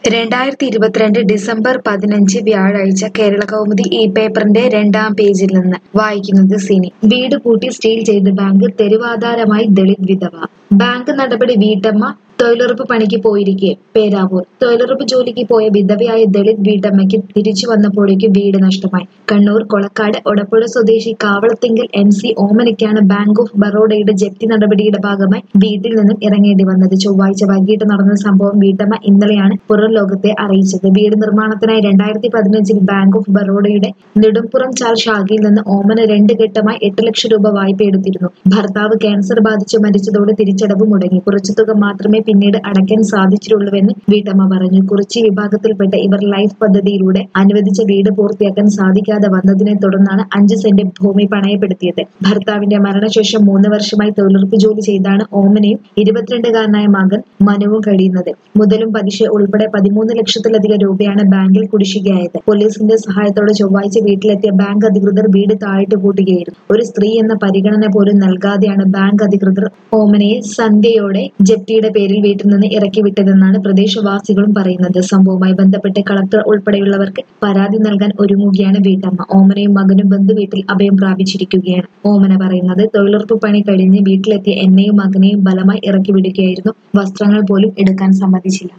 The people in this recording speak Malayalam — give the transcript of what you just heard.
രണ്ടായിരത്തി ഇരുപത്തിരണ്ട് ഡിസംബർ പതിനഞ്ച് വ്യാഴാഴ്ച കേരളകൗമുദി ഈ പേപ്പറിന്റെ രണ്ടാം പേജിൽ നിന്ന് വായിക്കുന്നത് സിനി വീട് പൂട്ടി സ്റ്റീൽ ചെയ്ത് ബാങ്ക് തെരുവാധാരമായി ദളിത് വിധവ ബാങ്ക് നടപടി വീട്ടമ്മ തൊഴിലുറപ്പ് പണിക്ക് പോയിരിക്കെ പേരാവൂർ തൊഴിലുറപ്പ് ജോലിക്ക് പോയ വിധവയായ ദളിത് വീട്ടമ്മയ്ക്ക് തിരിച്ചു വന്നപ്പോഴേക്ക് വീട് നഷ്ടമായി കണ്ണൂർ കൊളക്കാട് ഒടപ്പുഴ സ്വദേശി കാവളത്തിങ്കൽ എം സി ഓമനയ്ക്കാണ് ബാങ്ക് ഓഫ് ബറോഡയുടെ ജപ്തി നടപടിയുടെ ഭാഗമായി വീട്ടിൽ നിന്നും ഇറങ്ങേണ്ടി വന്നത് ചൊവ്വാഴ്ച വൈകിട്ട് നടന്ന സംഭവം വീട്ടമ്മ ഇന്നലെയാണ് പുറം ലോകത്തെ അറിയിച്ചത് വീട് നിർമ്മാണത്തിനായി രണ്ടായിരത്തി പതിനഞ്ചിൽ ബാങ്ക് ഓഫ് ബറോഡയുടെ നെടുംപുറം ചാൽ ശാഖയിൽ നിന്ന് ഓമന രണ്ട് ഘട്ടമായി എട്ട് ലക്ഷം രൂപ വായ്പ എടുത്തിരുന്നു ഭർത്താവ് ക്യാൻസർ ബാധിച്ച് മരിച്ചതോടെ തിരിച്ചടവ് മുടങ്ങി കുറച്ചു തുക മാത്രമേ പിന്നീട് അടയ്ക്കാൻ സാധിച്ചിട്ടുള്ളൂവെന്ന് വീട്ടമ്മ പറഞ്ഞു കുറിച്ചി വിഭാഗത്തിൽപ്പെട്ട ഇവർ ലൈഫ് പദ്ധതിയിലൂടെ അനുവദിച്ച വീട് പൂർത്തിയാക്കാൻ സാധിക്കാതെ വന്നതിനെ തുടർന്നാണ് അഞ്ച് സെന്റ് ഭൂമി പണയപ്പെടുത്തിയത് ഭർത്താവിന്റെ മരണശേഷം മൂന്ന് വർഷമായി തൊഴിലുറപ്പ് ജോലി ചെയ്താണ് ഓമനയും ഇരുപത്തിരണ്ടുകാരനായ മകൻ മനുവും കഴിയുന്നത് മുതലും പലിശ ഉൾപ്പെടെ പതിമൂന്ന് ലക്ഷത്തിലധികം രൂപയാണ് ബാങ്കിൽ കുടിശ്ശികയായത് പോലീസിന്റെ സഹായത്തോടെ ചൊവ്വാഴ്ച വീട്ടിലെത്തിയ ബാങ്ക് അധികൃതർ വീട് താഴിട്ട് പൂട്ടുകയായിരുന്നു ഒരു സ്ത്രീ എന്ന പരിഗണന പോലും നൽകാതെയാണ് ബാങ്ക് അധികൃതർ ഓമനയെ സന്ധ്യയോടെ ജപ്തിയുടെ പേരിൽ വീട്ടിൽ നിന്ന് ഇറക്കി വിട്ടതെന്നാണ് പ്രദേശവാസികളും പറയുന്നത് സംഭവവുമായി ബന്ധപ്പെട്ട് കളക്ടർ ഉൾപ്പെടെയുള്ളവർക്ക് പരാതി നൽകാൻ ഒരുങ്ങുകയാണ് വീട്ടമ്മ ഓമനയും മകനും ബന്ധുവീട്ടിൽ അഭയം പ്രാപിച്ചിരിക്കുകയാണ് ഓമന പറയുന്നത് തൊഴിലുറപ്പ് പണി കഴിഞ്ഞ് വീട്ടിലെത്തിയ എന്നെയും മകനെയും ബലമായി ഇറക്കി വിടുകയായിരുന്നു വസ്ത്രങ്ങൾ പോലും എടുക്കാൻ സമ്മതിച്ചില്ല